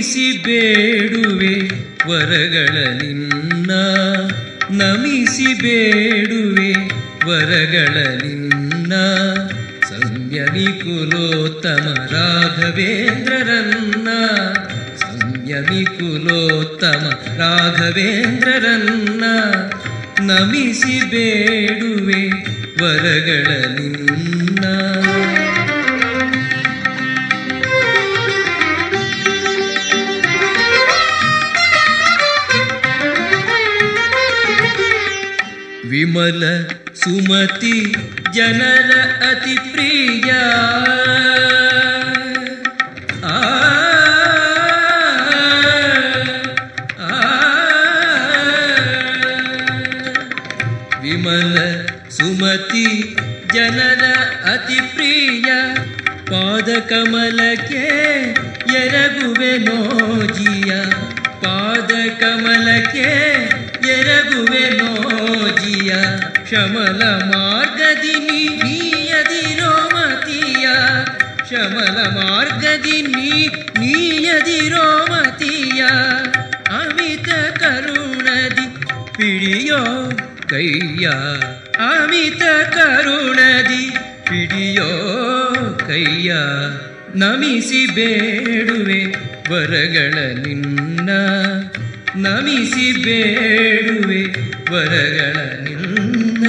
ನಮಿಸಿ ಬೇಡುವೆ ವರಗಳ ನಿನ್ನ ನಮಿಸಿ ಬೇಡುವೆ ವರಗಳ ನಿನ್ನ ಸಂಯಮಿ ಕುಲೋತ್ತಮ ರಾಘವೇಂದ್ರರನ್ನ ಸಂಯಮಿ ಕುಲೋತ್ತಮ ರಾಘವೇಂದ್ರರನ್ನ ನಮಿಸಿ ಬೇಡುವೆ ವರಗಳ ನಿನ್ನ ವಿಮಲ ಸುಮತಿ ಜನರ ಅತಿ ಪ್ರಿಯ ಆ, ಆ, ವಿಮಲ ಸುಮತಿ ಜನರ ಅತಿ ಪ್ರಿಯ ಪಾದ ಕಮಲಕ್ಕೆ ಎರಗುವೆ ನೋಜಿಯ ಪಾದ ಕಮಲಕ್ಕೆ ಎರಗುವೆ ನೋಜಿಯ ಶಮಲ ಮಾರ್ಗದಿ ನೀಯದಿರೋ ಮತಿಯ ಶಮಲ ಮಾರ್ಗದಿ ನೀ ನೀಯದಿರೋ ಮತಿಯ ಅಮಿತ ಕರುಣದಿ ಪಿಡಿಯೋ ಕೈಯ ಅಮಿತ ಕರುಣದಿ ಪಿಡಿಯೋ ಕೈಯ ನಮಿಸಿ ಬೇಡುವೆ ವರಗಳ ನಿನ್ನ ನಮಿಸಿ ಬೇಡುವೆ ವರಗಳ ನಿನ್ನ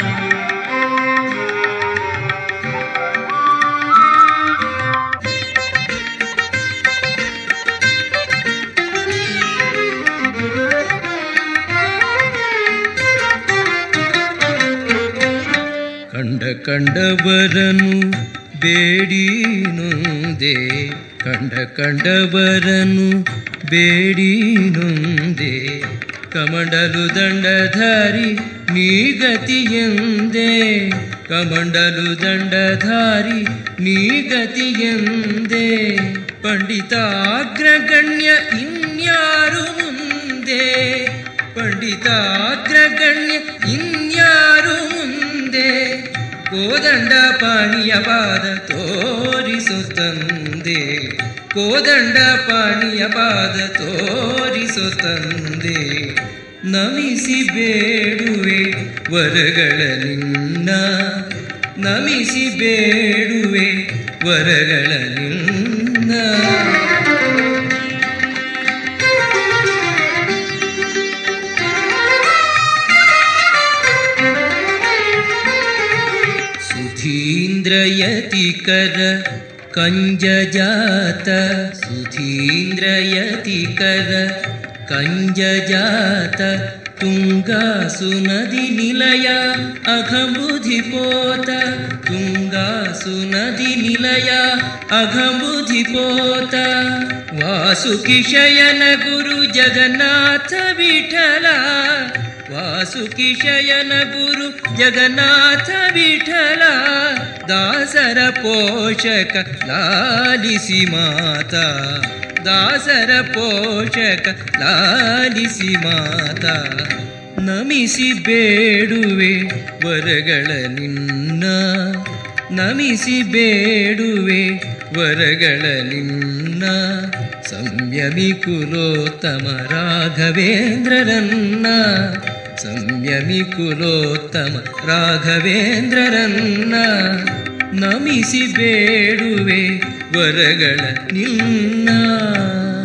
ಕಂಡ ಕಂಡವರನು ಬೇಡಿ ನೊಂದೆ ಕಂಡ ಕಂಡವರನು ಬೇಡಿ ನೊಂದೆ ಕಮಂಡಲು ದಂಡಧಾರಿ ನೀಗತಿಯೆಂದೆ ಕಮಂಡಲು ದಂಡಧಾರಿ ನೀಗತಿಯೆಂದೆ ಪಂಡಿತಾಗ್ರಗಣ್ಯ ಇನ್ಯಾರು ಮುಂದೆ ಪಂಡಿತಾಗ್ರಗಣ್ಯ ಇನ್ಯಾರು ಮುಂದೆ ಕೋದಂಡ ಪಾಣಿಯ ಪಾದ ತೋರಿಸುತ್ತಂದೆ ಕೋದಂಡ ಪಾಣಿಯ ಪಾದ ತೋರಿಸುತ್ತಂದೆ ನಮಿಸಿ ಬೇಡುವೆ ವರಗಳ ನಿನ್ನ ನಮಿಸಿ ಬೇಡುವೆ ವರಗಳ ನಿನ್ನ ಸುಧೀಂದ್ರಯತಿಕರ ಕಂಜಜಾತ ಸುಧೀಂದ್ರಯತಿಕರ ಕಂಜಜಾತ ತುಂಗಾ ಸುನದಿ ನಿಲಯ ಅಘಂಬುಧಿಪೋತ ತುಂಗಾ ಸುನದಿ ನಿಲಯ ಅಘಂಬುಧಿಪೋತ ವಾಸುಕಿಶಯನ ಗುರು ಜಗನ್ನಾಥ ವಿಠಲ ವಾಸುಕಿಶಯನ ಗುರು ಜಗನ್ನಾಥ ವಿಠಲ ದಾಸರ ಪೋಷಕ ಲಾಲಿಸಿ ಮಾತಾ ದಾಸರ ಪೋಷಕ ಲಾಲಿಸಿ ಮಾತಾ ನಮಿಸಿ ಬೇಡುವೆ ವರಗಳ ನಿನ್ನ ನಮಿಸಿ ಬೇಡುವೆ ವರಗಳ ನಿನ್ನ ಸಂಯಮಿ ಕುಲೋತ್ತಮ ರಾಘವೇಂದ್ರರನ್ನ ಸಂಯಮಿ ಕುಲೋತ್ತಮ ರಾಘವೇಂದ್ರರನ್ನ ನಮಿಸಿ ಬೇಡುವೆ ವರಗಳ ನಿನ್ನ